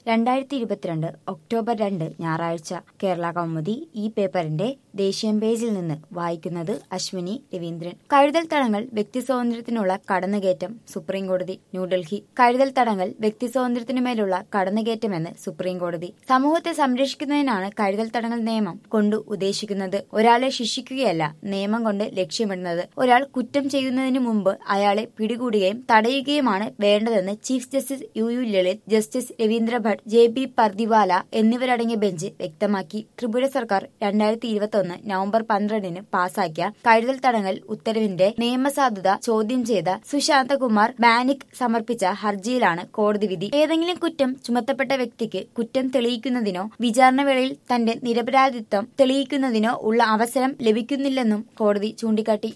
രണ്ടായിരത്തി ഇരുപത്തിരണ്ട് ഒക്ടോബർ രണ്ട് ഞായറാഴ്ച കേരള കൗമുദി ഈ പേപ്പറിന്റെ ദേശീയ പേജിൽ നിന്ന് വായിക്കുന്നത് അശ്വിനി രവീന്ദ്രൻ കഴുതൽ തടങ്ങൾ വ്യക്തി സ്വാതന്ത്ര്യത്തിനുള്ള കടന്നുകയറ്റം സുപ്രീം കോടതി ന്യൂഡൽഹി കഴുതൽ തടങ്ങൾ വ്യക്തി സ്വാതന്ത്ര്യത്തിനുമേലുള്ള കടന്നുകയറ്റമെന്ന് സുപ്രീം കോടതി സമൂഹത്തെ സംരക്ഷിക്കുന്നതിനാണ് കഴുതൽ തടങ്ങൾ നിയമം കൊണ്ട് ഉദ്ദേശിക്കുന്നത് ഒരാളെ ശിക്ഷിക്കുകയല്ല നിയമം കൊണ്ട് ലക്ഷ്യമിടുന്നത് ഒരാൾ കുറ്റം ചെയ്യുന്നതിന് മുമ്പ് അയാളെ പിടികൂടുകയും തടയുകയുമാണ് വേണ്ടതെന്ന് chief justice U U Lalit justice Ravindra Bhat J B Pardiwala എന്നിവരടങ്ങിയ ബെഞ്ച് വ്യക്തമാക്കി ത്രിപുര സർക്കാർ രണ്ടായിരത്തി ഇരുപത്തൊന്ന് നവംബർ പന്ത്രണ്ടിന് പാസാക്കിയ കഴുതൽ തടങ്കൽ ഉത്തരവിന്റെ നിയമസാധുത ചോദ്യം ചെയ്ത സുശാന്തകുമാർ ബാനിക് സമർപ്പിച്ച ഹർജിയിലാണ് കോടതി വിധി ഏതെങ്കിലും കുറ്റം ചുമത്തപ്പെട്ട വ്യക്തിക്ക് കുറ്റം തെളിയിക്കുന്നതിനോ വിചാരണ വേളയിൽ തന്റെ നിരപരാധിത്വം തെളിയിക്കുന്നതിനോ ഉള്ള അവസരം ലഭിക്കുന്നില്ലെന്നും കോടതി ചൂണ്ടിക്കാട്ടി